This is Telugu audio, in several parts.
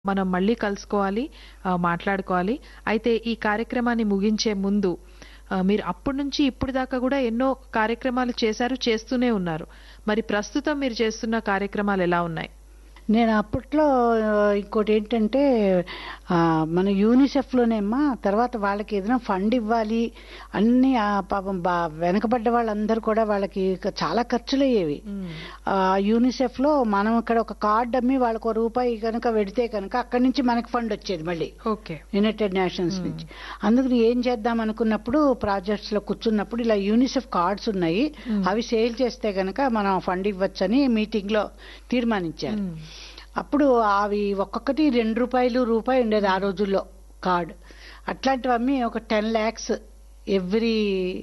మనం మళ్ళీ కలుసుకోవాలి ఆ, మాట్లాడుకోవాలి అయితే ఈ కార్యక్రమాన్ని ముగించే ముందు ఆ, మీరు అప్పటి నుంచి ఇప్పుడు దాకా కూడా ఎన్నో కార్యక్రమాలు చేశారు చేస్తూనే ఉన్నారు మరి ప్రస్తుతం మీరు చేస్తున్న కార్యక్రమాలు ఎలా ఉన్నాయి నేను అప్పట్లో ఆ, ఇంకోటి ఏంటంటే ఆ, మన యూనిసెఫ్లోనేమ్మా తర్వాత వాళ్ళకి ఏదైనా ఫండ్ ఇవ్వాలి అన్ని ఆ, పాపం బా వెనకబడ్డ వాళ్ళందరూ కూడా వాళ్ళకి ఇక చాలా ఖర్చులు అయ్యేవి ఆ, యూనిసెఫ్లో మనం ఇక్కడ ఒక కార్డు అమ్మి వాళ్ళకు ఒక రూపాయి కనుక పెడితే కనుక అక్కడి నుంచి మనకి ఫండ్ వచ్చేది మళ్ళీ ఓకే యునైటెడ్ నేషన్స్ నుంచి అందుకని ఏం చేద్దాం అనుకున్నప్పుడు ప్రాజెక్ట్స్ లో కూర్చున్నప్పుడు ఇలా యూనిసెఫ్ కార్డ్స్ ఉన్నాయి అవి సేల్ చేస్తే గనక మనం ఫండ్ ఇవ్వచ్చని మీటింగ్ లో తీర్మానించారు అప్పుడు అవి ఒక్కొక్కటి రెండు రూపాయలు రూపాయి ఉండేది ఆ రోజుల్లో కార్డ్ అట్లాంటివి అమ్మి ఒక టెన్ ల్యాక్స్ ఎవ్రీ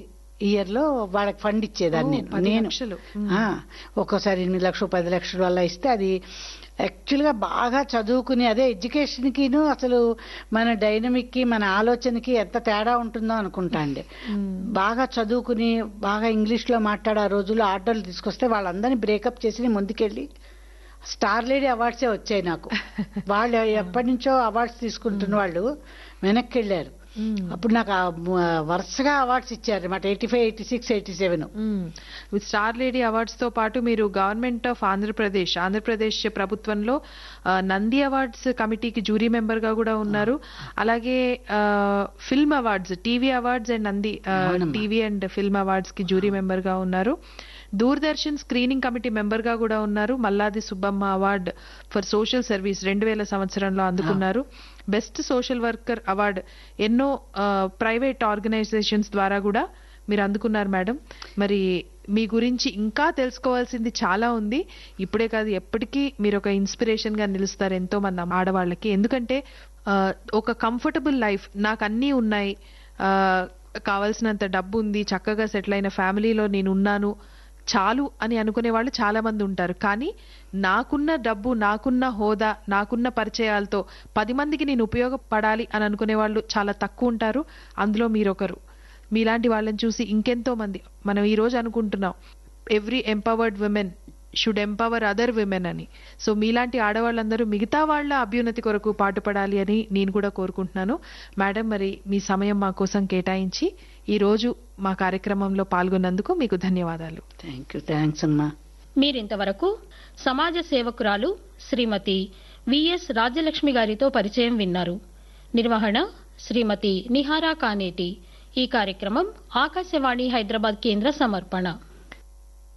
ఇయర్ లో వాళ్ళకి ఫండ్ ఇచ్చేదాన్ని ఓ, నేను పది నేను లక్షలు. ఆ, ఒక్కోసారి ఎనిమిది లక్షలు పది లక్షలు అలా ఇస్తే అది యాక్చువల్ గా బాగా చదువుకుని అదే ఎడ్యుకేషన్ కిను అసలు మన డైనమిక్ కి మన ఆలోచనకి ఎంత తేడా ఉంటుందో అనుకుంటా అండి బాగా చదువుకుని బాగా ఇంగ్లీష్ లో మాట్లాడే ఆ రోజుల్లో ఆర్డర్లు తీసుకొస్తే వాళ్ళందరినీ బ్రేకప్ చేసి ముందుకెళ్ళి స్టార్ లేడీ అవార్డ్సే వచ్చాయి నాకు వాళ్ళు ఎప్పటి నుంచో అవార్డ్స్ తీసుకుంటున్న వాళ్ళు వెనక్కి వెళ్ళారు అప్పుడు నాకు ఆ మ- వరుసగా అవార్డ్స్ ఇచ్చారు అనమాట eighty five eighty six eighty seven with star lady awards తో పాటు మీరు గవర్నమెంట్ ఆఫ్ ఆంధ్రప్రదేశ్ ఆంధ్రప్రదేశ్ ప్రభుత్వంలో ఆ, నంది అవార్డ్స్ కమిటీకి జూరీ మెంబర్ గా కూడా ఉన్నారు అలాగే film awards TV awards and Nandi TV and film awards కి జూరీ మెంబర్ గా ఉన్నారు దూరదర్శన్ స్క్రీనింగ్ కమిటీ మెంబర్ గా కూడా ఉన్నారు Malladi Subbamma award for social service రెండు వేల సంవత్సరంలో అందుకున్నారు బెస్ట్ సోషల్ వర్కర్ అవార్డ్ ఎన్నో ప్రైవేట్ ఆర్గనైజేషన్స్ ద్వారా కూడా మీరు అందుకున్నారు మేడం మరి మీ గురించి ఇంకా తెలుసుకోవాల్సింది చాలా ఉంది ఇప్పుడే కాదు ఎప్పటికీ మీరు ఒక ఇన్స్పిరేషన్ గా నిలుస్తారు ఎంతో మంది ఆడవాళ్ళకి ఎందుకంటే ఆ, ఒక కంఫర్టబుల్ లైఫ్ నాకు అన్నీ ఉన్నాయి ఆ, కావాల్సినంత డబ్బు ఉంది చక్కగా సెటిల్ అయిన ఫ్యామిలీలో నేను ఉన్నాను చాలు అని అనుకునే వాళ్ళు చాలా మంది ఉంటారు కానీ నాకున్న డబ్బు నాకున్న హోదా నాకున్న పరిచయాలతో పది మందికి నేను ఉపయోగపడాలి అని అనుకునే వాళ్ళు చాలా తక్కువ ఉంటారు అందులో మీరొకరు మీలాంటి వాళ్ళని చూసి ఇంకెంతో మంది మనం ఈ రోజు అనుకుంటున్నాం every empowered women should empower other women అని సో మీలాంటి ఆడవాళ్ళందరూ మిగతా వాళ్ళ అభ్యున్నతి కొరకు పాటుపడాలి అని నేను కూడా కోరుకుంటున్నాను మేడం మరి మీ సమయం మా కోసం కేటాయించి ఈ రోజు మా కార్యక్రమంలో పాల్గొన్నందుకు మీకు ధన్యవాదాలు థ్యాంక్ యూ థ్యాంక్స్ అమ్మా మీరింతవరకు సమాజ సేవకురాలు శ్రీమతి విఎస్ రాజ్యలక్ష్మి గారితో పరిచయం విన్నారు నిర్వహణ శ్రీమతి నిహారా కానేటి ఈ కార్యక్రమం ఆకాశవాణి హైదరాబాద్ కేంద్ర సమర్పణ